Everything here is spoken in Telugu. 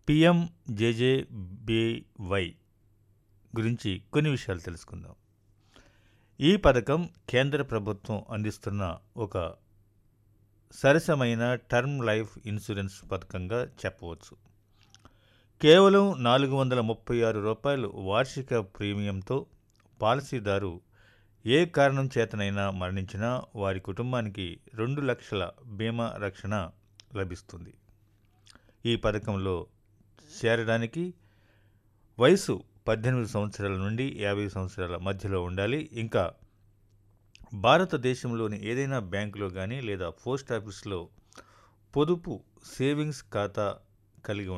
పిఎంజేజేబీవై గురించి కొన్ని విషయాలు తెలుసుకుందాం ఈ పథకం కేంద్ర ప్రభుత్వం అందిస్తున్న ఒక సరసమైన టర్మ్ లైఫ్ ఇన్సూరెన్స్ పథకంగా చెప్పవచ్చు కేవలం నాలుగు వందల ముప్పై ఆరు రూపాయలు వార్షిక ప్రీమియంతో పాలసీదారు ఏ కారణం చేతనైనా మరణించినా వారి కుటుంబానికి రెండు లక్షల బీమా రక్షణ లభిస్తుంది ఈ పథకంలో చేరడానికి వయసు పద్దెనిమిది సంవత్సరాల నుండి యాభై సంవత్సరాల మధ్యలో ఉండాలి ఇంకా భారతదేశంలోని ఏదైనా బ్యాంకులో కానీ లేదా పోస్ట్ ఆఫీస్లో పొదుపు సేవింగ్స్ ఖాతా కలిగి